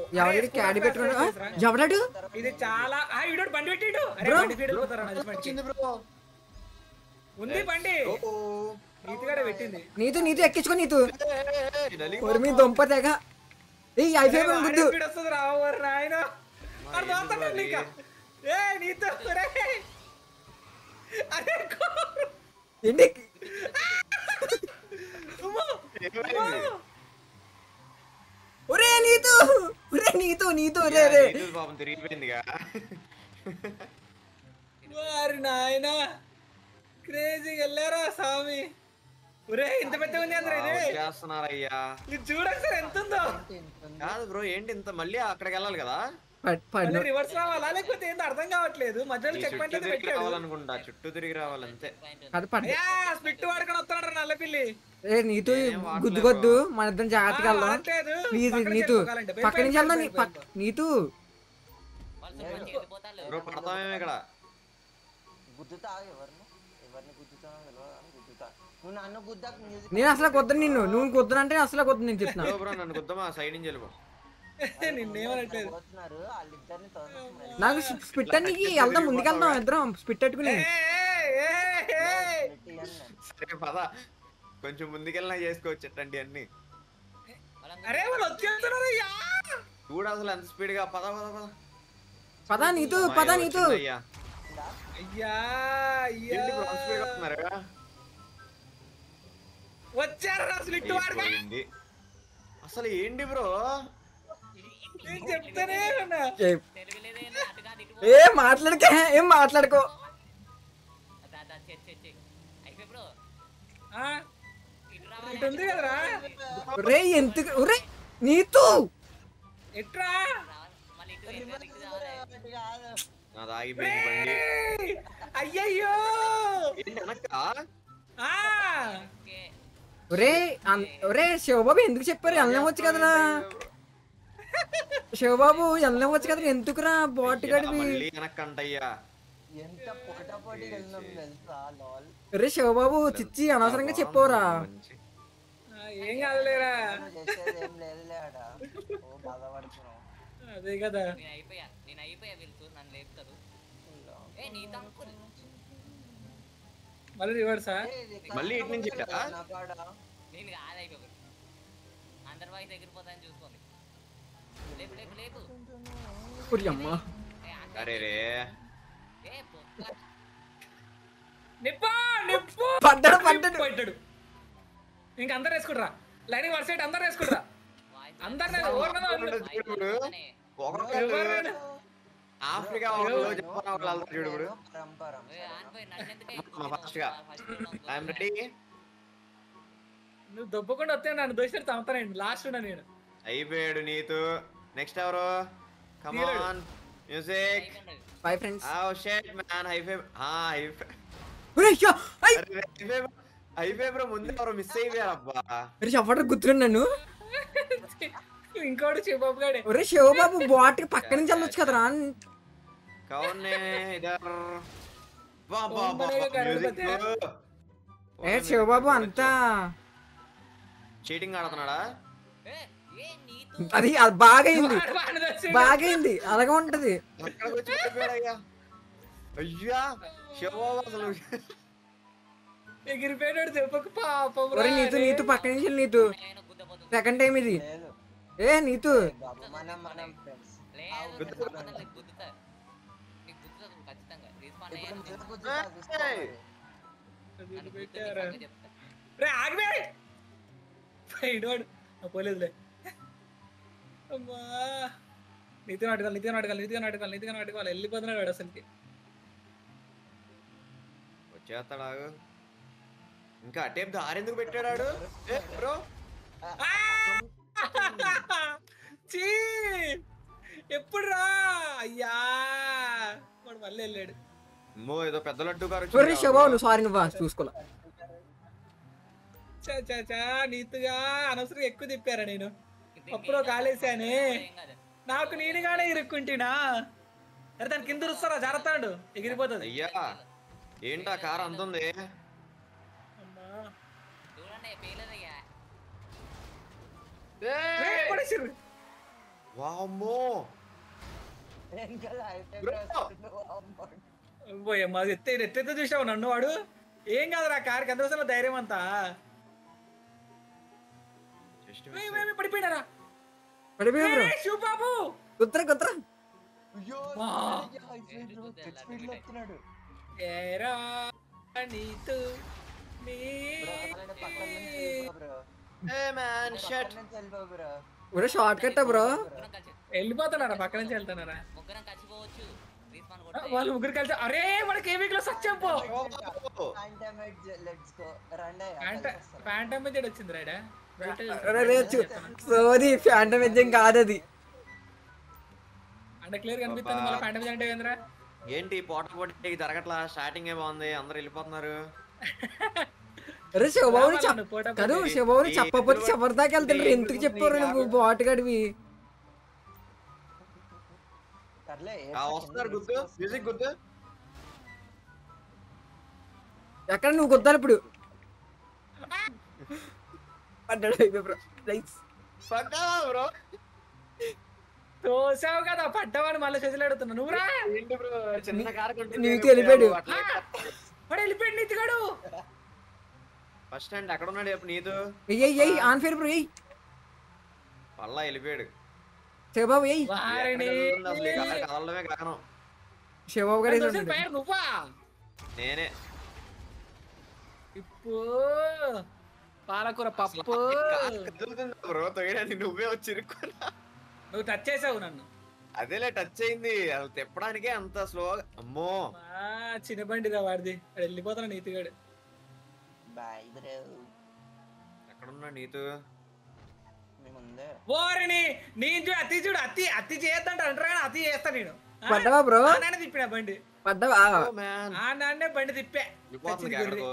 ఎవరి క్యాడీ పెట్టుకున్నాడు ఎవడాడు ఇది చాలా ఆ ఈడోడు బండి పెట్టిడు అరే Bro. బండి ఫీడ్ పోతారా నది బండికి. వచ్చింది బ్రో ఉంది బండి ఓ నీతిగాడే పెట్టింది నీతు నీతు ఎక్కించుకో నీతు ఏయ్, నలిగి ఒరి మీ దుంప తెగ ఏ ఐఫై అరే, గుద్దు వాడే speed వస్తుంది రా ఓవర్ నాయన అరే పోతాడు నీక ఏ నీతో రే అరే కోరు. ఏంటి అమ్మో, ఏమైంది? అమ్మో. ఒరే నీతు ఒరే నీతు నీతు రే రే నీతులు పాపం తిరిగిపోయిందిగా వారి నాయన క్రేజీగా వెళ్ళారా స్వామి ఒరే ఇంత పెద్ద ఉంది అందరూ ఇది చేస్తున్నారయ్యా ఇది చూడొకసారి ఎంత ఉందో కాదు బ్రో ఏంటి ఇంత మళ్ళీ అక్కడికి వెళ్ళాలి కదా పడ్- పడ్ను మళ్ళీ రివర్స్ రావాలా లేకపోతే ఏందో అర్థం కావట్లేదు మధ్యలో ఈ చెక్ చుట్టూ పాయింట్ అయితే తిరిగి పెట్టాడు రావాలనుకుంటా చుట్టూ తిరిగి రావాలంతే అది పడ్డు అయ్యా స్పిట్ వాడుకొని వస్తాడు నల్ల పిల్లి ఏ నీతు ఏం వాడలేదు గుద్దుకొద్దు మన ఇద్దరం జాగ్రత్తగా ఆ, వెళ్దాం వాడట్లేదు. ప్లీజ్ పక్కన నీతు చెప్పుకోవాలంటే. పక్క నుంచి వెళ్ళిపో, వెళ్దాం నీ వెళ్ళిపో, పక్క నీతు బ్రో పడతామేమో ఇక్కడ గుద్దుతా ఎవరిని ఎవరిని గుద్దుతానో తెలియదు కానీ గుద్దుతా నువ్వు నన్ను గుద్దాక మ్యూజిక్ నేను అసలు కుదరను నిన్ను నువ్వు కుదరంటే అసలు కుదరను నేను చెప్తున్నా బ్రో బ్రో నన్ను గుద్దమా సైడ్ నుంచి వెళ్ళిపో నిన్నేమనట్లేదు పోతున్నారు వాళ్ళిద్దరిని తోసేస్తున్నారు. నాకు స్పిట్ అనికి వెళ్దాం ముందుకెళ్దాం ఇద్దరం స్పిట్ పెట్టుకుని ఏయ్, ఏయ్, ఏయ్. పెట్టి అన్న. సరే పద కొంచెం ముందుకెళ్ళినా చేసుకోవచ్చు అట్టండి అన్ని అరే వాళ్ళు వచ్చేస్తున్నారు అయ్యా చూడు అసలు ఎంత స్పీడ్ గా పద పద పద పదా నీతు పదా నీతు అయ్యా అయ్యా అయ్యా ఏంటి బ్రో స్పీడ్ గా వస్తున్నారు వచ్చారు అసలు ఇటు వాడుగా పోయింది అసలు ఏంటి బ్రో నేను చెప్తానే ఉన్నా ఏ- ఏ మాట్లాడకే ఏం మాట్లాడుకో ఆ? ఇటు ఉంది కదరా రే ఎంత ఒరే నీతు ఎట్రా ఒకటి కాదు. నాది ఆగిపోయింది బండి ఏయ్, అయ్యయ్యో ఏంటి వెనక్క ఆ ఒరే అన్- ఒరే శివబాబు ఎందుకు చెప్పారు వెళ్ళవచ్చు కదరా శివబాబు వెళ్ళవచ్చు కదా ఎందుకురా బాట్ గడివి మళ్ళీ వెనక్కి అంటయ్యా ఎంత పోటా పోటీకి వెళ్ళినాం తెలుసా లాల్ ఒరే శివబాబు చిచ్చి అనవసరంగా చెప్పవరా మంచి. ఆ, ఏం కాదులేరా నువ్వు చేసేది ఏం లేదులే ఆడ ఓ బాధపడుతున్నావు అదే కదా నేను అయిపోయా నేను అయిపోయా వెళ్తూ నన్ను లేపుతారు ఏ నీతో అంకుల్ మళ్ళీ రివర్సా మళ్ళీ ఇటు నుంచి ఇటా? నా కాడ నేను కాదు అయిపోయి అందరి వాయిస్ ఎగిరిపోతాయని చూసుకోండి లేపు లేపు లేపు ఒరి అమ్మ ఏ, అందరి- అరే రే ఏ, పొక్క. నిప్పు నిప్పు పడ్డాడు పడ్డాడు పోయిట్టాడు ఇంక అందరు వేసుకుంటారా లైనింగ్ వన్ సైడ్ అందరు వేసుకుంటారా వాయిస్ అందరినీ ఓవర్ కదా అందరూ. వాయిస్ వస్తానే. ఒకరు ఎవరైనా ఆఫ్రికా వాళ్ళు జపాన్ వాళ్ళు వెళ్తారు చూడు ఇప్పుడు పరంపరం ఏ, ఆనిపోయి నన్ను ఎందుకు మా ఫస్ట్ గా ఐఎమ్ రెడీ నువ్వు దొబ్బకుండా వస్తే నన్ను దోషి తమ్ముతానండి లాస్ట్ ఉన్నా నేను అయిపోయాడు నీతు నెక్స్ట్ ఎవరు తీరాడు. కమాన్ మ్యూజిక్ బాయ్ ఫ్రెండ్స్ ఆ షేట్ మ్యాన్ హైఫై ఆ హైఫై ఒరే అయ్యో ఐ అరే హైఫై హైఫై బ్రో ముందు ఎవరు మిస్ అయిపోయారు అబ్బా ఒరే ఎవరు గుర్తున్నాడు నన్ను ఇంకోటి శివబాబు గాడే ఒరే శివబాబు బాట్ పక్క నుంచి వెళ్ళొచ్చు కదరా కౌన్నే ఇదర్ వా వా కౌన్ బనేగా మ్యూజిక్ ఏ శివబాబు అంతా చీటింగ్ ఆడుతున్నాడా ఏ, ఏ నీతో అది అది బాగైంది వాడు వాడిని దోషి. బాగైంది అలాగే ఉంటది అక్కడికి వచ్చి పడిపోయాడు అయ్యా అయ్యా శివబాబు అసలు ఎగిరిపోయాడు దెబ్బకు పాపం రా. ఒరే నీతు నీతు పక్క నుంచి వెళ్ళు, నీతు నేను గుద్దపోతుంది సెకండ్ టైం ఇది లేదు ఏ నీతు బాబు మనం మనం ఫ్రెండ్స్ లేదు గుద్దుతా. గుద్దపోతుంది, నీకు గుద్దుతా నీకు గుద్దుతా ఖచ్చితంగా రీస్పాన్ ఇప్పుడు అయ్యాను మీరు గుద్దుతా చూసుకోవాలి. నన్ను గుద్దు పెట్టారా నీకు చెప్తా రే ఆగిపోయి పోయినోడు పోలేదులే అమ్మా నీతి నాటకాలు నీతి నాటకాలు నీతిగా నాటకాలు నీతిగా నాటకాలు వెళ్ళిపోతున్నాడు వాడు అసలుకి వచ్చేస్తాడు ఆగు. ఇంకా టేప్ దారెందుకు పెట్టాడు ఏ బ్రో ఆ! చీ ఎప్పుడు రా అయ్యా వాడు మళ్ళీ వెళ్ళాడు అమ్మో ఏదో పెద్ద లడ్డు గారు ఒరే వచ్చింది. శివబాబు నువ్వు సారీ నువ్వు చూసుకోలే చా చా చా నీతుగా అనవసరంగా ఎక్కువ తిప్పారా నేను దీనికి అప్పుడు ఏం కాదు, కాలేసానే ఏం కాదు. నాకు నేనుగానే ఇరుక్కుంటున్నా అరే దాని కింద రుస్తారా జరతాడు ఎగిరిపోతుంది అయ్యా ఏంటా కార్ అంత ఉంది అమ్మా చూడండి పేలేదయ్యా రే, పడేసిర్రు. వామ్మో వెనకాల ఐటెం Bro. రాస్తున్నావు, అమ్మా. పోయే మాది ఎత్తే ఎత్తెత్తే చూసావు నన్ను వాడు ఏం కాదురా కారుకి ఎంత వస్తున్న ధైర్యం అంతా జస్ట్ ఏయ్, ఏయ్, ఏయ్, పడిపోయినారా పడిపోయా బ్రో ఏయ్, శివ బాబు కుత్ర కుత్ర అయ్యో, వా. అయ్యో, అయిపోయింది bro. Jet speed లో వస్తున్నాడు. ఏరా నీతు నీ Bro, అలానే పక్కన నుంచి వెళ్ళిపో bro. ఏ మ్యాన్ పక్కన షట్ నుంచి వెళ్ళిపో bro. బ్రో షార్ట్ కట్టా బ్రో ముగ్గురం కలిసి వెళ్ళిపోతున్నారా పక్క నుంచి వెళ్తున్నారా ముగ్గురం కలిసిపోవచ్చు రీస్పాన్ ఆ, కొట్టాలి వాళ్ళు ముగ్గురు కలిసి అరే మనకి ఏ వీక్ లో సత్యం పో Anti-mate, let's go. రండి, ప్యాంట అక్కడికి వస్తాం. ప్యాంటమ్ మీద వచ్చింది రైడా అరే రే చూ సోది ఫ్యాంటమ్ ఎజ్జం కాదు అది అంటే క్లియర్ కనిపిస్తుంది మళ్ళీ ప్యాంటమ్ అంటే ఏంద్రా ఏంటి పోట పోటీ జరగట్లా స్టార్టింగ్ ఏ బాగుంది అందరు వెళ్ళిపోతున్నారు అరే శివబాబుని రావాలి చెప్ నువ్వు పోటా కాదు పోటీ. శివబాబుని ఈ చెప్పకపోతే ఇద్దరు చివరి దాకా వెళ్తాడు ఈ ఎందుకు ఇద్దరు చెప్పారు ఈ నువ్వు ఆగు. బాటుగాడివి సర్లే, eight ఆ, seconds వస్తున్నారు race గుద్దు కోసం. మ్యూజిక్ గుద్దు ఎక్కడ నువ్వు కొద్దాలి ఇప్పుడు పడ్డాడు అయిపోయి బ్రో నైస్ పక్కా బ్రో తోసావు కదా పడ్డవాడు మళ్ళీ చేతులు అడుగుతున్నా నువ్వురా ఏంటి బ్రో చిన్న కార్ నీకు వెళ్ళిపోయాడు. వాడు వెళ్ళిపోయాడు నీతిగాడు ఫస్ట్ స్టాండ్ ఎక్కడ ఉన్నాడు చెప్పు నీతో ఎయ్యి ఎయ్యి ఎయ్యి ఆన్ ఫేర్ బ్రో ఎయ్యి పల్లా వెళ్ళిపోయాడు శివబాబు ఎయ్యి వారిని ఎక్కడ వెళ్తుంది అసలు ఈ కారు కదలడమే కారణం శివబాబు గారు తోసేది పైన నువ్వా నేనే ఇప్పు పాలకూర పప్పు కదులుతుంది బ్రో తొయ్యడానికి నువ్వే వచ్చి ఇరుక్కున్నా నువ్వు టచ్ చేసావు నన్ను అదేలే టచ్ అయింది అసలు తిప్పడానికే అంత స్లో అమ్మో ఆ చిన్న బండిరా వాడిది వాడు వెళ్ళిపోతాను నీతిగాడు Bye, bro. ఎక్కడున్నా నీతో మీ ముందే. ఓరిని నేను చూడు అతి చూడు అతి అతి చేయొద్దంట అంటారా కానీ అతి చేస్తా నేను ఆ? పడ్డావా బ్రో ఆ నాన్న తిప్పిన బండి పడ్డావా ఓ మ్యాన్ ఆ నాన్నే బండి తిప్పే వెళ్ళిపోతుంది చచ్చింది గుర్రి. ఎక్కడికో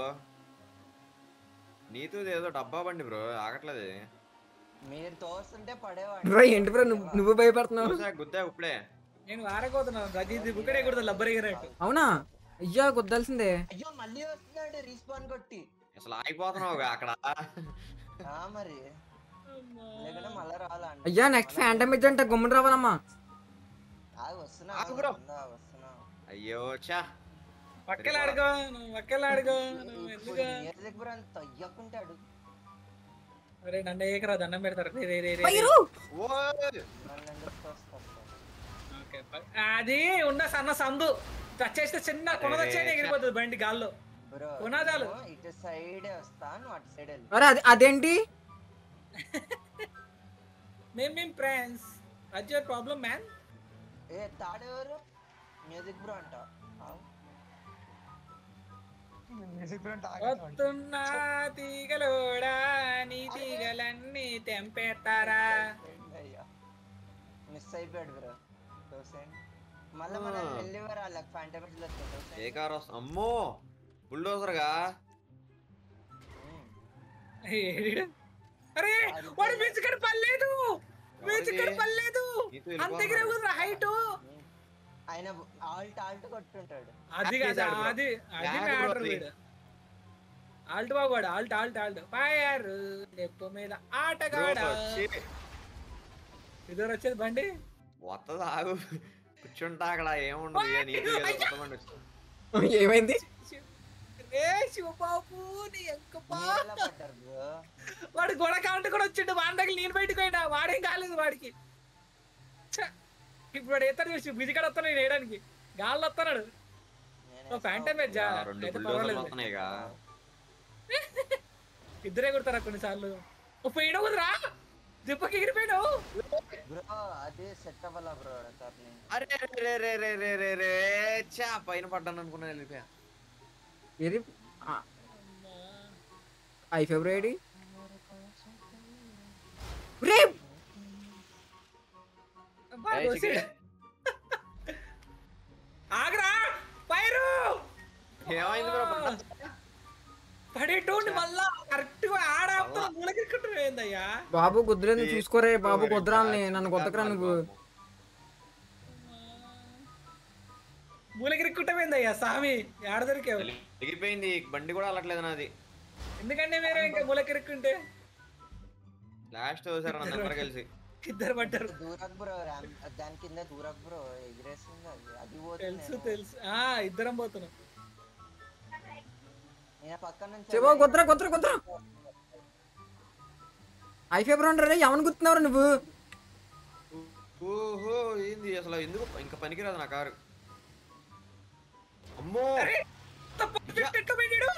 నీతో ఏదో డబ్బా బండి బ్రో ఆగట్లేదు మీరు తోస్తుంటే పడేవాడిని బ్రో ఏంటి బ్రో నువ్వు నువ్వు భయపడుతున్నావు చూసా గుద్దా ఇప్పుడే నేను వారకోతున్నాను రజీ బుక్కడే కూడా లబ్బరిగినట్టు అవునా అయ్యా కొద్దాల్సిందే అయ్యో మళ్ళీ వస్తున్నాడు రీస్పాన్ కొట్టి అసలు ఆగిపోతున్నావు అక్కడ ఆ మరి లేకుంటే మళ్ళీ రావాలా అండి అయ్యా నెక్స్ట్ ఫ్యాంటమ్ ఎజ్ అంటే గుమ్మడి రావాలమ్మా ఆగు వస్తున్నా ఆగు ఆగు, bro. వస్తున్నా, వస్తున్నా అయ్యో చా పక్కలాడుకో నువ్వు పక్కలాడుకో నువ్వు ఎందుకు మ్యూజిక్ బ్రో అంత తొయ్యకుంటాడు అరే నన్ను ఏకరా దండం పెడతారు రే, రే, రే, రే, రే. పైరు ఓ నన్ను ఎందుకు తోస్తాడు ఓకే, ప- అది ఉన్న సన్న సందు టచ్ చేస్తే చిన్న కొనదొచ్చే ఎగిరిపోతుంది బండి గాల్లో బ్రో పునాదాలు. నేను ఇటు సైడ్ వస్తా నువ్వు అటు సైడ్ వెళ్ళి అరే అది అదేంటి మేం మేం friends is your problem man ఏ తాడెవరు మ్యూజిక్ బ్రో అంట ఆగు. మ్యూజిక్ బ్రో అంటే వస్తున్నా తీగలోడా నీ తీగలన్నీ తెంపేస్తారా అయ్యా మిస్ అయిపోయాడు బ్రో దోసేయండి మళ్ళీ మనం వెళ్ళి వాళ్ళకి ఫ్యాంటమీస్ లో ఏ కార్ వస్తుంది అమ్మో బుల్డోజర్ గా ఏడిడు? అరే వాడు మించుకడ పర్లేదు మించుకడ పర్లేదు నీతో అంత దగ్గర వెళ్ళిపోతున్నాడు. హైట్ ఆయన ఆల్ట్ ఆల్ట్ కొట్టుంటాడు అది Back కదా చేశాడు bro. అది అది Back మ్యాటర్ bro, వీడు ఆల్ట్ బాగువాడు ఆల్ట్ ఆల్ట్ ఆల్ట్ ఫైర్ ఎప్పు మీద Bro, ఆటగాడ వచ్చి ఇద్దరు వచ్చేది బండి వత్తది ఆగు కూర్చుంటా అక్కడ ఏముండదు ఇక నీతో ఏదో కొత్త బండి వచ్చింది. ఏమైంది రే శివబాబు నీ ఎంకపా మీరు ఎలా పడ్డారు బ్రో వాడు గొడ కౌంట్ కూడా వచ్చిండు వాడి దగ్గర నేను బయటకు పోయినా వాడేం కాలేదు వాడికి ఛ! ఇప్పుడు వాడు ఎత్తాడు చూసి బిజికడ వస్తాను నేను వేయడానికి గాల్లో వస్తున్నాడు ఓ ఫ్యాంటమ్ ఆ, రెండు అయితే బుల్డోజర్లు పర్వాలేదు వస్తున్నాయి ఇక ఇద్దరే కొడతారా కొన్నిసార్లు ఓ పోయినావు కుదరా దిప్పకి ఎగిరిపోయినావు బ్రో అది సెట్ అవ్వాలా బ్రో అతన్ని అరే రే రే రే రే రే రే చా పైన పడ్డాను అనుకున్నా వెళ్ళిపోయా ఏది ఐ ఫిబ్రవరి రే అబ్బా, ఏయ్, దోసే. చికెన్. ఆగరా పైరు ఏమైంది బ్రో పడేటోండి మళ్ళా కరెక్ట్ గా ఆడాపుతా మూలకెక్కడం ఏందయ్యా బాబు గుద్దులేదు చూసుకోరే బాబు కుదరాలని నన్ను కొత్తకరా నువ్వు మూలకెక్కుట్టం ఏందయ్యా స్వామి ఆడ దొరికావు ఎగిరిపోయింది బండి కూడా అల్లట్లేదు నాది ఎందుకంటే మీరు ఇంకా మూలకెరుక్కుంటే లాస్ట్ చూసారు నన్ను అందరు కలిసి ఇద్దరు పడ్డారు దూరకు బ్రో ర్యామ్ దాని కింద దూరకు బ్రో ఎగిరేస్తుంది అది అది తెలుసు పోతుంది తెలుసు ఆ ఇద్దరం పోతున్నాం నేను పక్కన నుంచి శివ కుదరా కుదరా కుదరా ఐఫై బ్రో రే ఎవరిని గుర్తున్నావు నువ్వు ఓహో ఏంది అసలు ఎందుకు ఇంకా పనికిరాదు నా కారు అమ్మో ఎట్లా పోయినాడు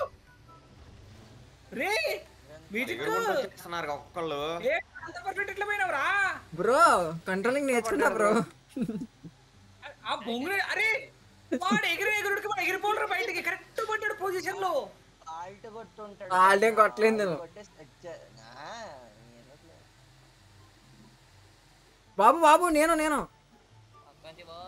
రే మీటింగ్ చేస్తున్నారు ఒక్కళ్ళు ఏ అంత పర్ఫెక్ట్ ఎట్లా పోయినావురా బ్రో కంట్రోలింగ్ నేర్చుకున్నా బ్రో ఆ బొంగులు అరే వాడు ఎగిరి ఎగురుడికి వాడు ఎగిరిపోలరా బయటికి కరెక్ట్ పట్టాడు పొజిషన్ లో ఆల్ట్ కొట్టుంటాడు Alt ఏం కొట్టలేదు నేను. కొట్టే set చే- ఆ, ఎందుకులే. బాబు బాబు నేను నేను అక్కంచి పో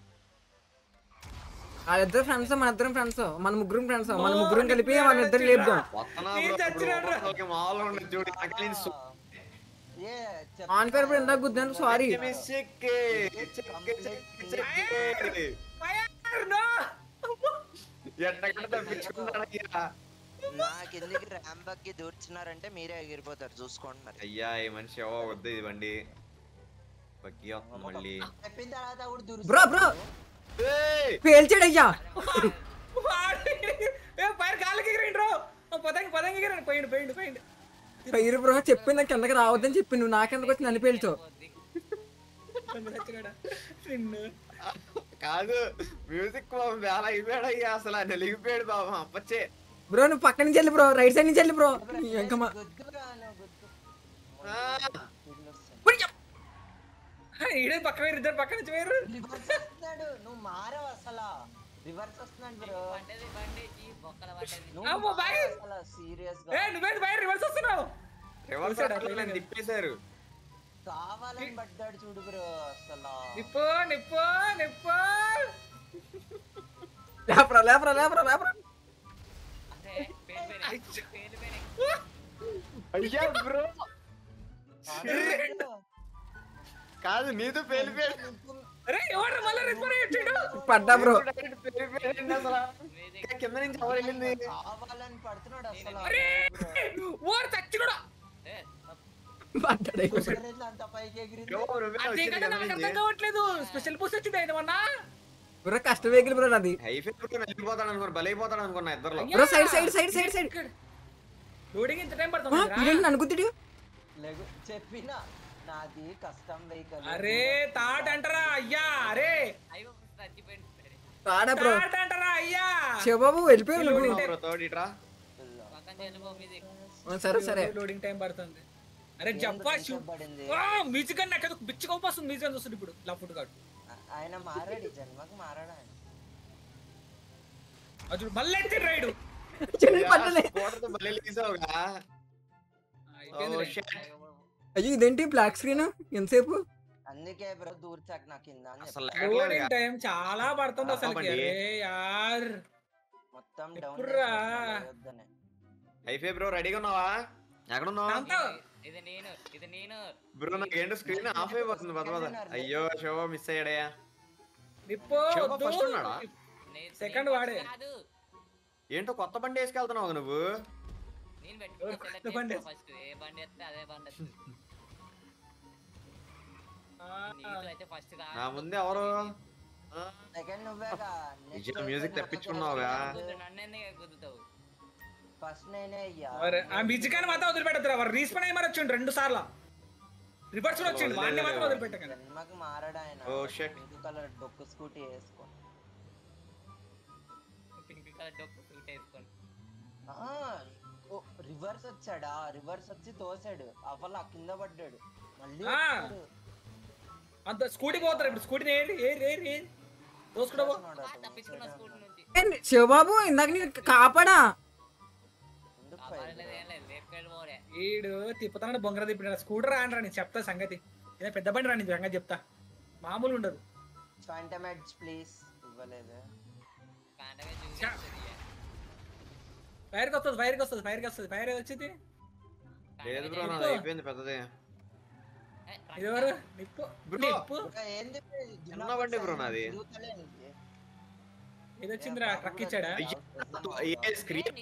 వాళ్ళిద్దరు ఫ్రెండ్స్ మన ఇద్దరం ఫ్రెండ్స్ మన ముగ్గురం ఫ్రెండ్స్ మన ముగ్గురం కలిపి మన ఇద్దరు లేపుదాం వస్తున్నా నేను bro, చచ్చినాను రా. ఇప్పుడు మామూలుగా ఉండదు చూడు నాకు నేను సు- ఏ ఆన్ పేరు ఇందాక గుద్దాను సారీ చెక్కి మిస్ చెక్కి, చెక్కి, చెక్కి, చెక్కి. ఫైర్ నో ఎట్టగట్ట తప్పించుకున్నాడయ్యా. నా కిందికి ర్యాంబక్ కి దూర్చినారంటే మీరే ఎగిరిపోతారు చూసుకోండి మరి అయ్యా ఈ మనిషి ఏవో వద్దు ఇది బండి బగ్గి వస్తుంది మళ్ళీ చెప్పిన తర్వాత కూడా దూరు బ్రో బ్రో ఏయ్! పేల్చాడు అయ్యా ఏ ఫైర్ గాలికి ఎగిరిండ్రు పతంగి పతంగి ఎగిరండి పోయిండు పోయిండు పోయిండు పైరు బ్రో చెప్పి నాకు కిందకి రావద్దని చెప్పి నువ్వు నాకెందుకు వచ్చి నన్ను పేల్చావు పోద్ది. దొంగ చచ్చినాడా? నిన్ను కాదు మ్యూజిక్ బాబు వేల అయిపోయాడు అయ్యా అసలు ఆయన లిగిపోయాడు బాబు అప్పచ్చే బ్రో నువ్వు పక్క నుంచి వెళ్ళి బ్రో రైట్ సైడ్ నుంచి వెళ్ళి బ్రో ఇంకా మా గుద్దురా నువ్వు గుద్దు ఆ, వీళ్ళు వస్తారు. ఈడే పక్క వేరు ఇద్దరు పక్క నుంచి వేరు రివర్స్ వస్తున్నాడు నువ్వు మారవు అసలు రివర్స్ వస్తున్నాడు బ్రో పడ్డది బండి జీ బొక్కల పడ్డది నువ్వు అమ్మో, భయ్. మారవు అసలు సీరియస్ ఏ గా నువ్వేంటి బయట రివర్స్ వస్తున్నావు రివర్స్ చూసాడా అట్లా నన్ను పైన? తిప్పేశారు కావాలని పడ్డాడు చూడు బ్రో అసలు నిప్పు నిప్పు నిప్పు లేపరా లేపరా లేపరా లేపరా అదే పేలిపోయినాయి పేలిపోయినాయి అయ్యా బ్రో కావాలని కాదు నీతో పేలిపోయాడు అరే ఎవరు మళ్ళీ రిపేర్ అయ్యాడు పడ్డా బ్రో పేలిపోయాడు అసలు మ్యూజిక్ ఇంకా కింద నుంచి ఎవరు వెళ్ళింది కావాలని పడుతున్నాడు అసలు అరే ఓరు చచ్చినోడా ఏ, పడ్డాడు కుదరలేదు అంత పైకి ఎగిరింది ఎవరు నువ్వే అదే వచ్చింది కదా కింద నాకు నుంచి. అర్థం కావట్లేదు స్పెషల్ పోస్ట్ వచ్చింది ఆయన మొన్న బ్రో కష్ట వెహికల్ బ్రో నాది హైఫే కొట్టుకుని వెళ్ళిపోతాడు అనుకున్నా బలైపోతాడు అనుకున్నా ఇద్దరు bro side side side side side loading ఇంత టైం ఆ, పడుతుంది ఇదేంటి నన్ను గుద్దుడు లేగు చెప్పిన నాది కస్టమ్ వెహికల్ అరే తాట అంటారా అయ్యా అరే అయ్యో చచ్చిపోయింది తాడా బ్రో తాట అంటారా అయ్యా శివబాబు వెళ్ళిపోయావు నువ్వు తోడు ఇట్రా పక్కన వెళ్ళిపో మ్యూజిక్ ఆ, సరే సరే లోడింగ్ టైం పడుతుంది అరే జప్పా షూ పడింది మ్యూజిక్ అని నాకు బిచ్చి కోపస్తుంది మ్యూజిక్ అని వస్తుంది ఇప్పుడు లఫుట్ కాడు ఆయన మారాడు ఈ జన్మకు మారాడు ఆయన అప్పుడు మళ్ళీ ఎత్తి రైడు చిన్న పట్టలే స్కూటర్తో బలి లేసావుగా అయిపోయింది Oh, రైడ్. shit. అయ్యో ఇదేంటి బ్లాక్ స్క్రీన్ ఎంతసేపు అందుకే బ్రో దూర్చాక నా కింద అని అసలు చెప్పి. లేకలేదుగా. లోడింగ్ టైం చాలా పడుతుంది అసలు పాపండి. అరే యార్ మొత్తం డౌన్ ఎప్పుడురా? హైఫే బ్రో రెడీగా ఉన్నావా ఎక్కడ ఉన్నావు అంతా ఇది నేను ఇది నేను బ్రో నాకు ఏంటో స్క్రీన్ ఆఫ్ అయిపోతుంది పద పద అయ్యో శివ మిస్ అయ్యాడయ్యా నిప్పు శివ వద్దు. first ఉన్నాడా? నేను- Second నేను వాడే. కాదు ఏంటో కొత్త బండి వేసుకెళ్తున్నావు నువ్వు నేను పెట్టుకున్న కొత్త select బండి చేసుకో first. ఏ బండి ఎత్తే అదే బండి ఎత్తు. ఆ, నీతో అయితే ఫస్ట్ కా నా ముందు ఎవరు ఆ, సెకండ్ నువ్వేగా విజయ్ music తెప్పించుకున్నావుగా. నన్ను ఎందుకు గుద్దుతావు ఫస్ట్ నేనే అయ్యా మరి ఆ మ్యూజిక్ అని మాత్రం వదిలిపెట్టద్దురా వారు రీస్పన్ అయ్యి మరి వచ్చిండు రెండు సార్లు రివర్స్ కూడా వచ్చిండు వాడిని మాత్రం వదిలిపెట్టకండి జన్మకు మారాడు ఆయన Oh, shit. పింక్ కలర్ డొక్కు స్కూటీ వేసుకో పింక్ కలర్ డొక్కు సూట్ వేసుకొని రివర్స్ వచ్చాడా రివర్స్ వచ్చి తోసాడు అవల కింద పడ్డాడు మళ్ళీ ఆ. వచ్చాడు. అంత స్కూటీ పోతారు ఇప్పుడు స్కూటీని ఏరి ఏరి ఏరి ఏరి దోసుకుంటా పో తోస్తున్నాడు ఆ, అతను. తప్పించుకున్న స్కూల్ నుంచి ఏంటి, శివబాబు ఇందాక నేను కాపాడా ఎందుకు కాపాడలేదు ఏం లేదు లేపుకెళ్ళి పోలే ఈడు తిప్పుతాడు బొంగర తిప్పిన స్కూటర్ రాని నేను చెప్తా సంగతి ఇదే పెద్ద బండి రాని సంగతి చెప్తా మామూలు ఉండదు ఫాంటమ్ ఎడ్జ్ ప్లీజ్ ఇవ్వలేదు కాంటమే చా. చూసి ఫైర్కి వస్తుంది ఫైర్కి వస్తుంది ఫైర్కి వస్తుంది ఫైర్ వచ్చింది లేదు బ్రో నాది అయిపోయింది పెద్దది ఇది ఎవరు నిప్పు Bro. నిప్పు ఇంకా ఏంది చిన్న బండి బ్రో నాది. తిరుగుతలే నీకు. ఇది వచ్చిందిరా ట్రక్ ఇచ్చాడా అయ్యో, ఏ స్క్రీన్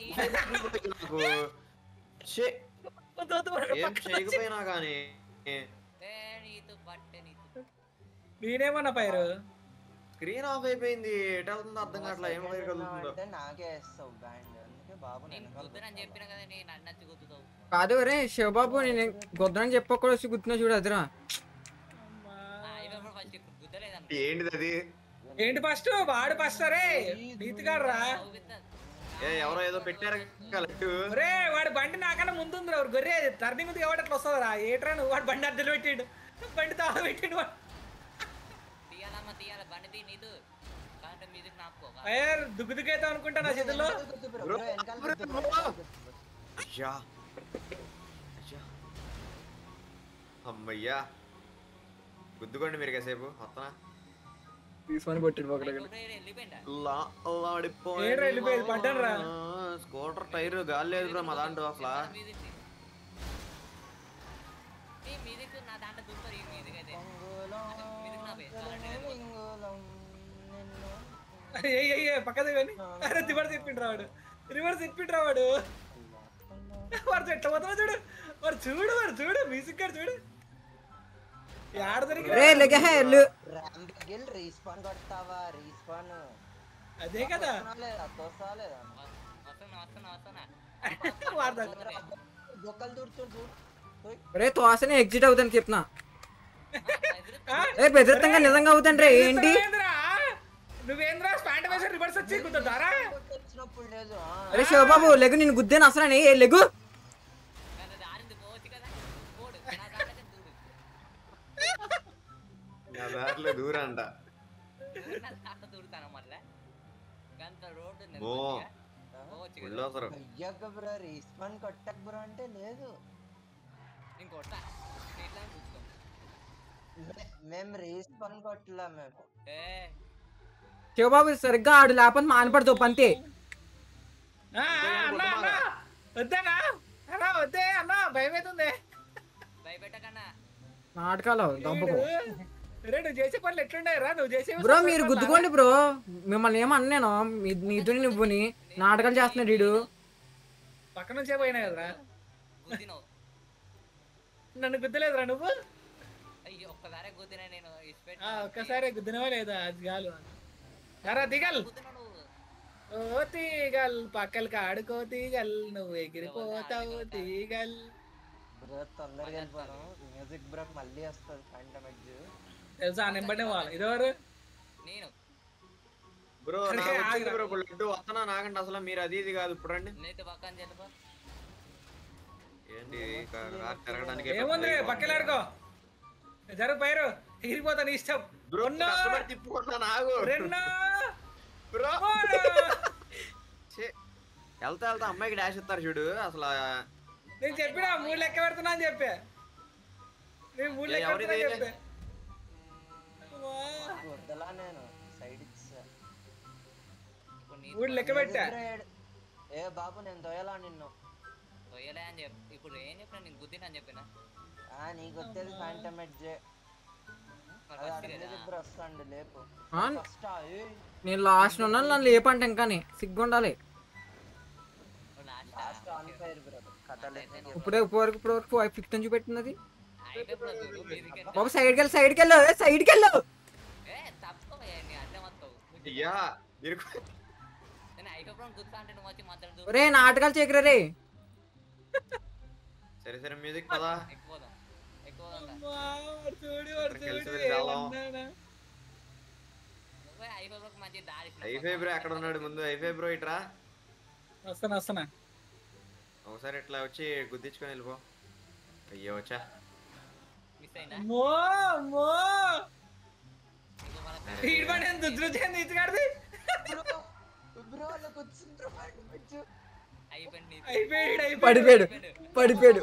నాకు ఛే, వద్దు, వద్దు, వద్దు, ఏం పక్కన వచ్చి. చేయకపోయినా కానీ ఏ నీతు పట్టె నీతు నేనేమన్నా పైరు స్క్రీన్ ఆఫ్ అయిపోయింది ఎటు వెళ్తుందో అర్థం కావట్లేదు ఏం వైర్ కలుగుతుందో అంటే నాకే వేస్తావు బ్యాండ్ అందుకే బాబు నేను వెనకాల గుద్దునని కూర్చోవాలా. చెప్పిన కదా నేను అన్నచ్చి గుద్దుతావు కాదు రే శివబాబు నేను గొద్దనని చెప్పకుండా వచ్చి గుర్తున్నా చూడు అదిరా అయిపోయి ఫస్ట్ గుద్దలేదనుకో ఏంటిది అది ఏంటి ఫస్ట్ వాడు ఫస్ట్ రే నీతిగాడ్రా ఏ ఎవరో ఏదో పెట్టారు కలెక్ట్ ఒరే వాడి బండి నాకన్నా ముందుంది రా గొర్రె టర్నింగ్ ముందు ఎవరు అట్లా వస్తుందిరా ఏట్రా నువ్వు వాడు బండి అద్దెలు పెట్టిండు బండి తాళ పెట్టిండు వాడు తీయాలమ్మా తీయాలి బండి తీ నీతు కాబట్టి మ్యూజిక్ నాపుకో ఫైర్ దుగ్గు దుగ్గైతాం అనుకుంటా నా చేతుల్లో వెనకాల గుద్దు బ్రో, బ్రో, బ్రో, వెనకాల బ్రో, గుద్దు బ్రో. బ్రో, వెనకాల గుద్దు బ్రో. అయ్యా అయ్యా అమ్మయ్యా గుద్దుకోండి మీరు కాసేపు వస్తానా తీసుకొని కొట్టిడు ఒకటి వెళ్ళిపోయిందా ఏడ్రా వెళ్ళిపోయేది, పడ్డానురా. స్కూటర్ టైర్ గాలి లేదు బ్రో మా దాంట్లో అసలు మ్యూజిక్ తీ. ఈ మ్యూజిక్ నా దాంట్లో దూపర్ ఈ మ్యూజిక్ అయితే అంగుళం, మ్యూజిక్ నా బేస్ కావాలంటే అంగుళం, నిన్ను ఏయ్ ఏయ్ ఏయ్, పక్కదే కానీ అరే రివర్స్ తిప్పిండ్రా వాడు రివర్స్ తిప్పిండ్రా వాడు వాడు ఎట్లా పోతావా చూడు వాడు చూడు వాడు చూడు మ్యూజిక్ గారు చూడు యాడ దొరికి రే లెగ ఎల్లు ర్యాంప్ గిల్ రీస్పాన్ కొడతావా రీస్పాన్ అదే కదా లేదా తోసా లేదా వస్తున్నా వస్తున్నా వస్తున్నా వాడు దగ్గర బొక్కలు దూరుతుండు చూడు ఓయ్, రే తోసనే ఎగ్జిట్ అవుతాను చెప్తున్నా ఎదురు ఆ? ఏ బెదిరితంగా నిజంగా అవుతాను రే ఏంటి నువ్వేంద్రా? నువ్వేంద్రా స్పాంట్ వేసి రివర్స్ వచ్చి కుదుతారా వచ్చినప్పుడు లేదు ఆ. అరే శివబాబు లెగు నేను గుద్దేను అసలు ఏ లెగు కదా దారింది పోవచ్చు కదా పోడు నా దాంట్లో దూడు నా దాంట్లో దూరం అంట దూడు, నా దాంట్లో దూడుతాను మళ్ళా గంత రోడ్డు ఉంది ఓ. మంచిగా. పోవచ్చు కదా ఉల్లోసరం అయ్యాక బ్రో రీస్పాన్ కొట్టక బ్రో అంటే లేదు నేను కొట్టా ఇట్లా కూర్చుకో మే- మేము రీస్పాన్ కొట్టలే మేము ఏ శివబాబు సరిగ్గా ఆడు లేకపోతే మానపడతావు పంతే ఆ, అన్నా అన్నా వద్దనా అన్నా వద్దే అన్నా భయం అవుతుంది భయపెట్టకన్నా నాటకాలు దొంపకు రే నువ్వు చేసే పనులు ఎట్లుండే రా నువ్వు చేసే బ్రో మీరు గుద్దుకోండి బ్రో మిమ్మల్ని ఏమన్నాను నీతో నువ్వుని నాటకాలు చేస్తున్నాడు వీడు పక్క నుంచే పోయినా కదరా గుద్దినవు నన్ను గుద్దలేదురా నువ్వు అయ్యో ఒక్కసారి గుద్దినా నేను ఇష్టపెట్టి ఆ, ఒక్కసారి గుద్దినవా లేదా అది చాలు రా దిగల్ గుద్దినావు నువ్వు ఓ తీగల్ పక్కలకి ఆడుకో తీగల్ నువ్వు ఎగిరిపోతావు తీగల్ బ్రో తొందరగా వెళ్ళిపోను మ్యూజిక్ బ్రేక్ మళ్ళీ వస్తుంది ఫంట మధ్య తెలుసా నింబడే వాళ్ళు ఇదెవరు నేను బ్రో అరే, నాకు వచ్చింది ఆగురా. బ్రో ఇప్పుడు లడ్డు వస్తున్నా నాకంటే అసలు మీరు అది ఇది కాదు ఇప్పుడు రండి నీతో పక్కన చెల్లిపో ఏంటి కా- కార్ తిరగడానికి ఏముంది పక్కన ఆడుకో జరుగు పైరు ఎగిరిపోతా నీ ఇష్టం బ్రో ఉన్నా. కష్టపడి తిప్పుకున్నా నాగు రెండో బ్రో మూడు. ఛే, వెళ్తా వెళ్తా అమ్మాయికి డాష్ ఇస్తారు చూడు అసలు నేను చెప్పినా మూడు లెక్క పెడుతున్నా అని చెప్పా నేను మూడు ఏ, లెక్క ఎవరిది? పెడుతున్నా అని చెప్పా వా. వద్దలా నేను సైడ్ ఇచ్చా ఇప్పుడు నీ మూడు లెక్క పెట్టా Music break. ఏ బాబు నేను దొయ్యలా నిన్ను తొయ్యలే అని చెప్పి ఇప్పుడు ఏం చెప్పినా నేను గుద్దినా అని చెప్పిన ఆ నీకు వచ్చేది ఫాంటమ్ ఎడ్జే మరి అది ఫస్ట్ కదా మ్యూజిక్ బ్రేక్ వస్తాండి లేపు ఆ? ఫస్ట్ నేను లాస్ట్ ఉన్నాను నన్ను లేపంట ఇంకాని సిగ్గుండాలి last last on fire bro కథ లేదు ఇప్పుడే ఇప్పటివరకు ఇప్పటివరకు ఫిఫ్త్ నుంచి పెట్టినది అయిపోయి చూడు మీదికి బాబు సైడ్కి వెళ్ళి సైడ్కి వెళ్ళు సైడ్కి వెళ్ళు ఏ తప్పుకోవయ్యా నీ అడ్డం వస్తావు అయ్యా మీరు నేను అయిపోయి గుర్తా అంటే నువ్వు వచ్చి మాట్లాడుతూ ఒరే నాటకాలు చేయకరా రే సరే సరే మ్యూజిక్ పదా ఎక్కువదాం ఎక్కువదాం అమ్మా, వాడు చూడు వాడు ఇక్కడికి వెళ్ళి చూడు వెళ్దాం. ఏమన్నాడా? నువ్వే అయిపోయి మంచి దారి ఐఫై బ్రో ఎక్కడ ఉన్నాడు ముందు ఐఫై బ్రో ఇట్రా వస్తాను వస్తానా ఒకసారి ఇట్లా వచ్చి గుద్దించుకొని వెళ్ళిపో అయ్యో వచ్చా మిస్ అయిందా అమ్మో అమ్మో ఇంకో మన ఈడు పడి ఎంత దుద్దురుచేంది ఇతగాడిది బ్రో బ్రో వాళ్ళకి వచ్చింది బ్రో ఫాంటమ్ ఎడ్జ్ అయిపోయింది నీది. అయిపోయాడు అయిపోయాడు పడిపోయాడు పడిపోయాడు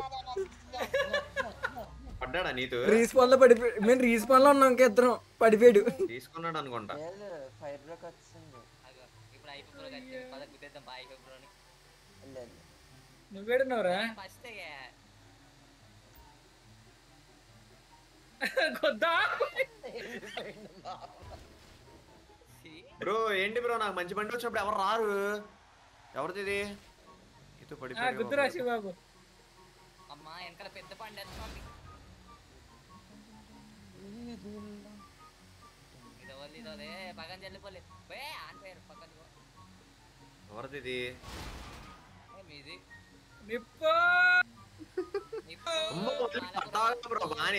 పడ్డాడా నీతో రీస్పాన్ లో పడిపోయాడు మేము రీస్పాన్ లో ఉన్నాం ఇంకా ఇద్దరం పడిపోయాడు తీసుకున్నాడు అనుకుంటా లేదు ఫైర్ బ్రేక్ వచ్చింది అగో, ఇప్పుడు అయిపోయి వచ్చింది పద గుద్దేద్దాం బాయ్ అయిపోయి అని లేదు నువ్వేడున్నావురా ఫస్ట్ కొద్దా బ్రో ఏంటి బ్రో నాకు మంచి బండి వచ్చినప్పుడు ఎవరు రారు ఎవరిది ఇది ఇటు పడిపోయాడు గుర్తురా శివబాబు అమ్మా వెనకాల పెద్ద పండు వస్తుంది ఇది వల్లి ఇదోలే పక్కన చెల్లిపోలే బే ఆన్ పేరు పక్కన పో. ఎవరిది ఇది ఏ మీది నిప్పు నిప్పు, అమ్మో, పాలకూర. పట్టావా బ్రో బానే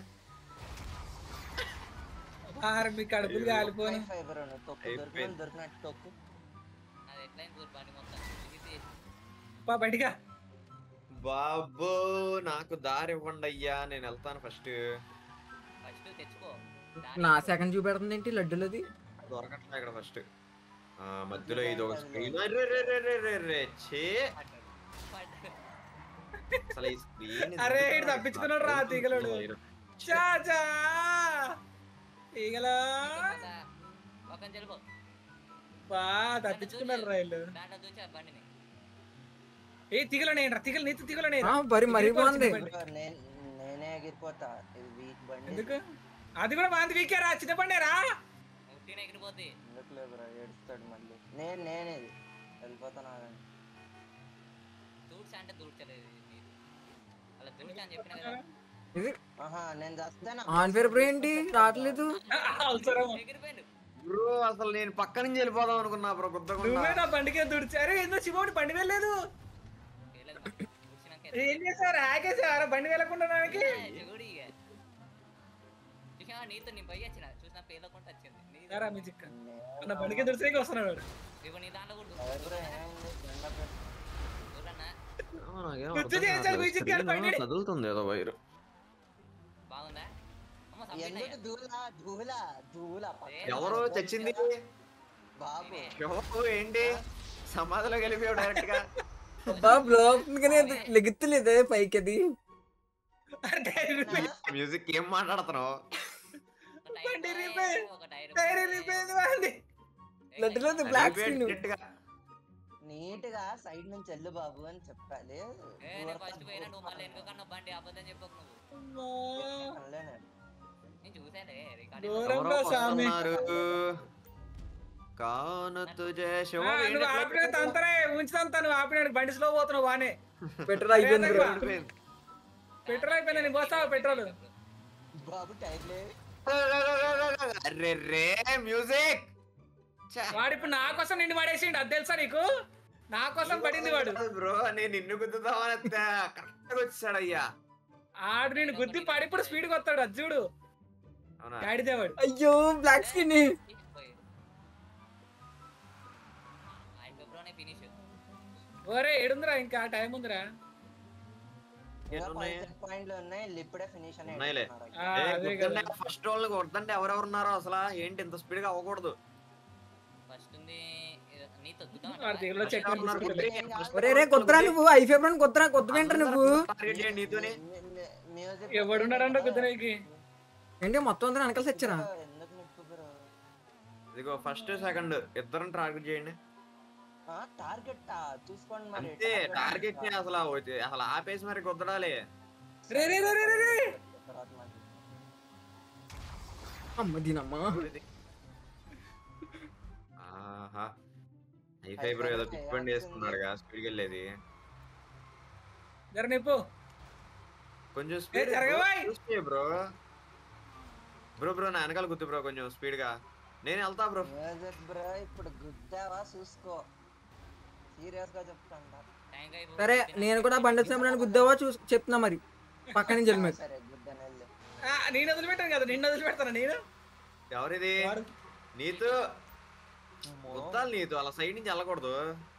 ఆరు మీ కడుపులు కాలిపోను ఫైబర్ తొక్కు అయిపోయింది. దొరికిన దొరికినట్టు తొక్కు అది ఎట్లయింది చూడు బండి మొత్తం ఇది పా బయటిగా బాబో నాకు దారి ఇవ్వండి అయ్యా నేను వెళ్తాను ఫస్ట్ ఫస్ట్ తెచ్చుకో నా సెకండ్ చూపెడుతుంది ఏంటి లడ్డులది దొరకట్లే ఇక్కడ ఫస్ట్ ఆ మధ్యలో ఇది ఒక స్క్రీన్ రే రే రే రే రే రే ఛే అసలు ఈ స్క్రీన్ అరే, ఈడు తప్పించుకున్నాడు రా, తీగలోడు. చాచా ఈగలా పక్కన చెల్లిపో బా తప్పించుకున్నారు రా వీళ్ళు దాంట్లో దూచా బండిని ఏ తిగలనే రా తిగలు నీతి తిగలనే ఆ, మరి మరీ బాగుంది బ్రో, నేను నేనే ఎగిరిపోతా ఇది వీక్ బండి ఎందుకు అది కూడా బాగుంది వీకేరా చిన్న పండేరా ఉట్టిన ఎగిరిపోద్ది ఎందుకులే బ్రో ఏడుస్తాడు మళ్ళీ నేను నేనే ఇది వెళ్ళిపోతాను ఆగండి. దూడ్చా అంటే దూడ్చలేదు ఇది. అలా దూడ్చా అని చెప్పిన కదా ఇది ఆహా నేను చేస్తాను ఆన్ ఫేర్ బ్రో ఏంటి రావట్లేదు అవసరం ఎగిరిపోయిండు బ్రో అసలు నేను పక్క నుంచి వెళ్ళిపోదాం అనుకున్నా బ్రో నువ్వే గుద్దకుండా నా బండికి దుడిచి అరే ఏందో శివుడి బండి వెళ్ళలేదు వెళ్ళదు మరి. దూడ్చినాక ఏం చేసావు ఆగేసావరా బండి వెళ్ళకుండా దానికి చూడు ఇక చూసావా నీతో నేను పోయి వచ్చిన చూసిన పేలకుండా వచ్చింది నీ- రా మీ చిక్క నా బండికి దుడిచేకి వస్తున్నాడు వాడు ఇగో నీ దాంట్లో కూడా ఎవరు బ్రో ఏమైంది జెండా పెట్టు. చూడన్నా గుర్తు చేయించాలి మ్యూజిక్ గారు పైన. కదులుతుంది ఏదో వైరు బాగుందా అమ్మ ఎందుకు సంపీనయ్య. దూలా దూలా దూలా పక్కన ఎవరో చచ్చింది బాబు ఎవరు ఏంటి సమాధిలో వెళ్ళిపోయావు డైరెక్ట్ గా అబ్బా బ్లాక్ కానీ అది లెగుతులేదే పైకి అది అంటే మ్యూజిక్ ఏం మాట్లాడుతున్నావు ఒక టైర్ బండి పోయే, రిపేర్. ఒక టైర్ టైర్ పోయే. వెళ్ళిపోయింది వాడిని ఏ లడ్డులోది టైర్ బ్లాక్ Repeat స్క్రీన్ గట్టిగా. నీట్ గా సైడ్ నుంచి వెళ్ళు బాబు అని చెప్పాలి ఏ, నేను ఫస్ట్ పోయినా నువ్వు మళ్ళీ వెనుకన్నా బండి అబద్ధం చెప్పకు నువ్వు అమ్మా. అనలేను. నేను చూసాలే రికార్డ్ దూరం ఎవరో రా స్వామి. వస్తున్నారు కాను తుజే శివ ఆ, నువ్వు ఆపిన తంతరే ఉంచుతాను నువ్వు ఆపినాడు బండి స్లో పోతున్నావు బానే పెట్రోల్ అయిపోయింది బ్రో పెట్రోల్ అయిపోయింది నేను పోస్తావు పెట్రోల్ బాబు టైర్లే అరే రే మ్యూజిక్ వాడు ఇప్పుడు నా కోసం నిన్ను పడేసిండు అది తెలుసా నీకు నా కోసం పడింది వాడు బ్రో నేను నిన్ను గుద్దుతామని కరెక్ట్ వచ్చాడు అయ్యా ఆడు నిన్ను గుద్ది పడి ఇప్పుడు స్పీడ్ వస్తాడు అది చూడు అవునా గాడిదే వాడు అయ్యో బ్లాక్ స్క్రీన్ అయిపోయి ఫినిష్ ఓరే ఏడుందిరా ఇంకా టైం ఉందిరా ఎన్నున్నాయి? పాయింట్లు ఉన్నాయి ఇప్పుడే ఫినిష్ అని ఉన్నాయిలే. ఆ, అదే కదా ఫస్ట్ వాళ్ళు కొడుతుంటే ఎవరెవరు ఉన్నారో అసలు ఏంటి ఇంత స్పీడ్ గా అవ్వకూడదు ఫస్ట్ ఉంది ఇది నీతో వాడి దగ్గర చెక్ First ఉన్నారు కొద్ది. First ఒరే రే కొత్తరా నువ్వు ఐ ఫేవర్ కొత్తరా కొత్త ఏంట్రా నువ్వు Target చేయండి నీతోనే మ్యూజిక్ ఎవడున్నాడంట గుద్దనేకి ఏంటి మొత్తం అందరూ వెనకాల తెచ్చారా ఎందుకు నిప్పు బ్రో ఇదిగో ఫస్ట్ సెకండ్ ఇద్దరం టార్గెట్ చేయండి టార్గెట్ చూసుకోండి మరి అంతే టార్గెట్ ని అసలు వచ్చి- అసలు ఆపేసి మరి కుదరాలి రే రే రే రే రే, రే తర్వాత మరి. అమ్మ దీనమ్మ ఆహా హైఫై బ్రో ఏదో పిక్ వేసుకున్నాడు కదా స్పీడ్ వెళ్ళేది జర నిప్పు కొంచెం స్పీడ్ జరగవాయ్. బ్రో బ్రో బ్రో నా వెనకాల గుర్తు బ్రో కొంచెం స్పీడ్ గా నేను వెళ్తా బ్రో మ్యూజిక్ బ్రో ఇప్పుడు గుద్దావా చూసుకో సీరియస్ గా చెప్తాను సరే నేను కూడా బండి వచ్చినప్పుడు నన్ను గుద్దావా చూసి చెప్తున్నా మరి పక్క నుంచి వెళ్ళి మరి సరే గుద్దాను వెళ్ళు ఆ, నేను వదిలిపెట్టాను కదా నిన్ను వదిలిపెడతాను నేను ఎవరిది వాడు నీతో గుద్దాలి నీతో అలా సైడ్ నుంచి వెళ్ళకూడదు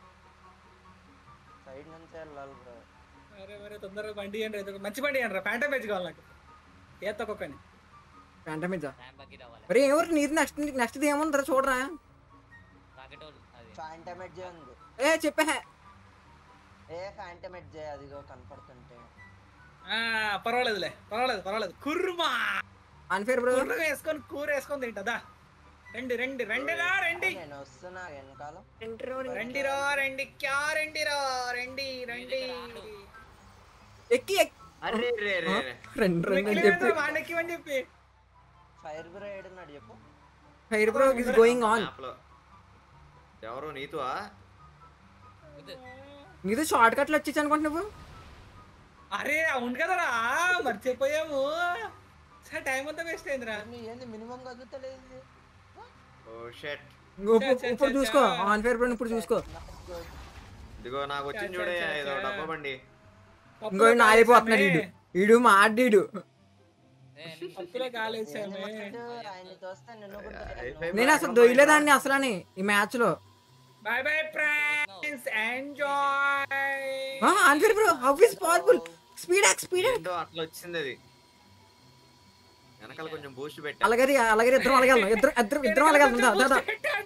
సైడ్ నుంచి వెళ్ళాలి బ్రో అరే మరే తొందరగా బండి ఇయ్యండి ఏదో ఒక మంచి బండి ఇయ్యండి ఫ్యాంటమ్ పేజ్ కావాలి నాకు ఏ తక్కువని వెంట మీద ర్యాంప్ బగ్గి రావాలి మరి ఎవరు నీరు నెక్స్ట్ నెక్స్ట్ ఏముందరా చూడరా రాకెట్ అది ఫ్యాంటమెట్ జే ఉంది ఏ చెప్పే ఏ ఫ్యాంటమెట్ జే అదిగో కనపడుతుంటే ఆ, పర్వాలేదులే పర్వాలేదు పర్వాలేదు కుర్రుమా అన్ఫేర్ బ్రో కుర్రుగా వేసుకొని కూర వేసుకొని తింటదా రండి రండి రండిరా రండి నేను వస్తున్నా వెనకాల రండిరా రండి క్యా రండిరా రండి రండి ఎక్కి ఎక్కి అరే రే రే రే. రెండు రెండు అని చెప్పి వాడెక్కివని చెప్పి ఫైర్ బ్రో ఏడున్నాడు చెప్పు fire bro is going on Map లో. ఎవరు నీతో వద్దు. నీతో షార్ట్ కట్లు వచ్చేసి అనుకుంటున్నావు అరే అవును కదరా మర్చిపోయాము టైం అంతా వేస్ట్ అయిందిరా నీ ఏంది మినిమం కదుగుతలేదు ఓ షెట్ ఇంకో ఇప్పుడు- ఇప్పుడు చూసుకో ఆన్ ఫేర్ బ్రో ఇప్పుడు చూసుకో ఇదిగో నాకు వచ్చింది చూడే ఏదో డబ్బా బండి ఇంకో ఈడు ఆగిపోతున్నాడు ఈడు ఈడు మా ఆడ్డీడు ఏ, నీ- పప్పులో కాలేసామే ఆయన తోస్తే నిన్ను కూడా అయిపోయి నేను అసలు దొయ్యలేదాన్ని అసలని ఈ మ్యాచ్ లో boy boy friends enjoy on fire bro how is possible speed యాక్ స్పీడ్ యాక్ ఏంటో అట్లా వచ్చింది అది వెనకాల కొంచెం బూస్ట్ పెట్టా అలాగే అలాగే ఇద్దరం అలాగే ఇద్దరు ఇద్దరు ఇద్దరం అలాగే వెళ్తాం దా, దా, దా.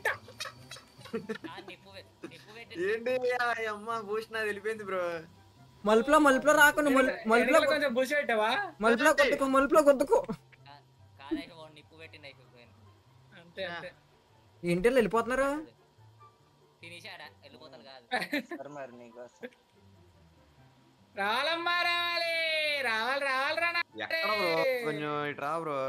ఆ, నిప్పు పె- నిప్పు పెట్టి ఏంటి ఆ అమ్మ బూస్ట్ నాది వెళ్ళిపోయింది బ్రో మలుపులో మలుపులో రాకుండా మలు- మలుపులో కొంచెం బుష్ పెట్టావా మలుపులో కొద్దుకో మలుపులో కొద్దుకో కా- కాదైతే వాడు నిప్పు పెట్టింది అయిపోయింది అంతే అంతే ఏంటి వీళ్ళు వెళ్ళిపోతున్నారు తినేసాడా వెళ్ళిపోతాడు కాదు సరే మరి నీకోసం రావాలమ్మా రావాలి రావాలి రావాలి రా ఎక్కడ బ్రో కొంచెం ఇటు రా బ్రో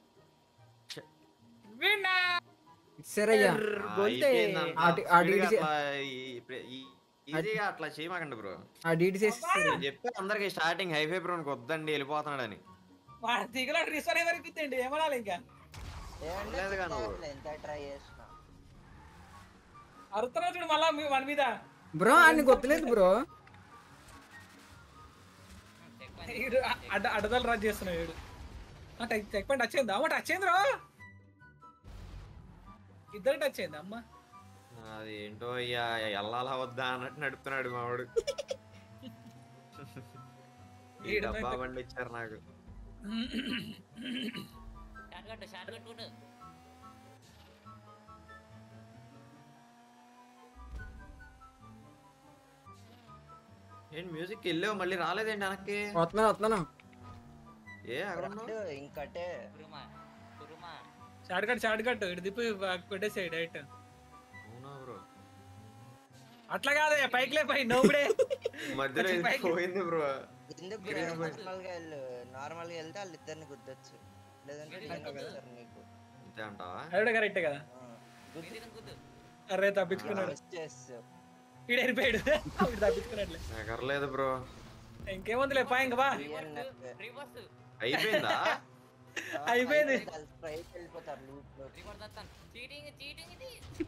విన్నా సరయ్యా ఆటి- ఆ డీడీ చే- ఈజీగా అట్లా చేయమాకండి బ్రో ఆ డీడీ చేసి నేను చెప్పి అందరికి స్టార్టింగ్ హైఫై బ్రోకి వద్దండి వెళ్ళిపోతున్నాడని మా దిగులో రిసర్ ఎవరికి ఇద్దండి ఏమనాలి ఇంకా ఏమంటే లేదుగా నువ్వు. ఎంత ట్రై చేసిన అరుతున్నా చూడు మళ్ళా మీ మన మీద బ్రో ఆయన గుర్తులేదు బ్రో చెక్ పని ఈడు అడ్డ అడ్డదలు రన్ చేస్తున్నాడు వీడు చెక్ పాయింట్ టచ్ అయిందా అమ్మ టచ్ అయింది రో ఇద్దరు టచ్ అయింది అమ్మ అది ఏంటో అయ్యా వెళ్ళాలా వద్దా అన్నట్టు నడుపుతున్నాడు మావాడు ఈ ఈడు డబ్బా నాకు- బండి ఇచ్చారు నాకు షార్ట్ కట్ షార్ట్ కట్ కొట్టు ఏంటి మ్యూజిక్ వెళ్ళావు మళ్ళీ రాలేదేంటి వెనక్కి వస్తున్నాను వస్తున్నాను ఏ అక్కడ ఉన్నావు రాడు, ఇంకటే కురుమా కురుమా షార్ట్ కట్ షార్ట్ కట్ ఇటు తిప్పి పెట్టేసాయి డైరెక్ట్ అవునా బ్రో అట్లా కాదు పైకి లేపై నోబుడే మధ్యలో కొంచెం ఇది పైకి. పోయింది బ్రో ఎందుకు నార్మల్ గా వెళ్ళు నార్మల్ గా వెళ్తే వాళ్ళు ఇద్దరిని గుద్దొచ్చు లేదంటే నేను వస్తారు నీకు అంతే అంటావా అదే కరెక్ట్ కదా ఆ, గుద్దు ఇది గుద్దు అరే తప్పించుకున్నాడు మిస్ చేస్తావు ఈడు వెళ్ళిపోయాడు వీడు తప్పించుకున్నట్లే ఎగరలేదు బ్రో ఇంకేముంది లేపా ఇంక బా DNF. రివర్స్ అయిపోయిందా అయిపోయింది. వాళ్ళు straight వెళ్ళిపోతారు లూప్ లో రివర్స్ వస్తాను చీటింగ్ చీటింగ్ ఇది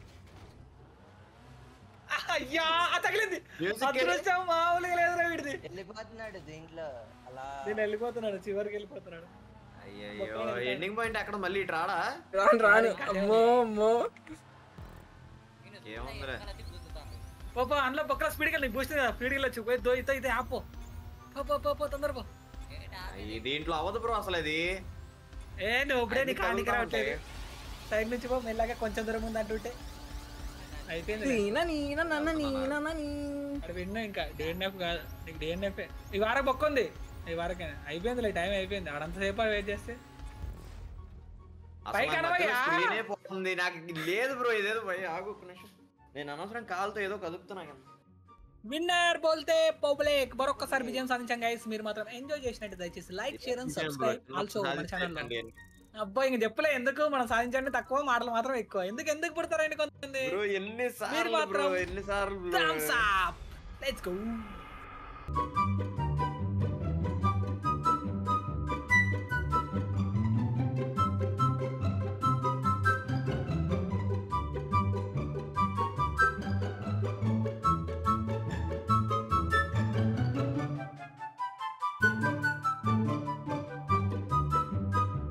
అయ్యా ఆ తగిలింది Music అదృష్టం మామూలుగా లేదురా వీడిది వెళ్ళిపోతున్నాడు దీంట్లో అలా నేను వెళ్ళిపోతున్నాడు చివరికి వెళ్ళిపోతున్నాడు అయ్యయ్యో ఎండింగ్ పాయింట్ అక్కడ మళ్ళీ ఇటు రాడా రాను రాను అమ్మో అమ్మో నేను ఏముందిలే. వెనకాల తిప్పి గుద్దుతాను పాప అందులో పక్కన స్పీడ్కి వెళ్ళి బూస్ట్ కదా స్పీడ్కి వెళ్ళొచ్చు పోయి దో ఇతో ఇతే ఆపో పో పో పో పో తొందర పో ఏంటా అయ్యి దీంట్లో అవ్వదు బ్రో అసలు అది ఏ నువ్వు ఇప్పుడే అన్ని నీకు హానికి తగులుతా రావట్లేదు ఉంటాయి. సైడ్ నుంచి పో మెల్లగా కొంచెం దూరం ఉంది అంటుంటే అయిపోయింది నీనా నీనా నన్న నీనా నీ అక్కడ విన్నా ఇంకా డిఎన్ఎఫ్ కాదు నీకు డిఎన్ఎఫ్ ఈ వారం బొక్క ఉంది ఈ వారకే అయిపోయింది టైం అయిపోయింది ఆడంతసేపు వెయిట్ చేస్తే అసలు పైకి నాకు మధ్యలో అనవయ్యా. screen ఏ పోతుంది నాకు ఇది లేదు బ్రో ఇదేదో పోయి ఆగు ఒక్క నిమిషం నేను అనవసరం కాలుతో ఏదో కదుపుతున్నా కదా. విన్నర్ బోల్తే పబ్లిక్ మరొకసారి విజయం సాధించాం గైస్ మీరు మాత్రం ఎంజాయ్ చేసినట్టు దయచేసి like share and subscribe also మన ఛానల్ అబ్బా ఇంక చెప్పలే ఎందుకు మనం సాధించండి తక్కువ మాటలు మాత్రం ఎక్కువ ఎందుకు ఎందుకు పుడతారండి కొంతమంది బ్రో ఎన్ని మీరు సార్లు మాత్రం బ్రో ఎన్ని సార్లు థమ్స్ అప్ లెట్స్ గో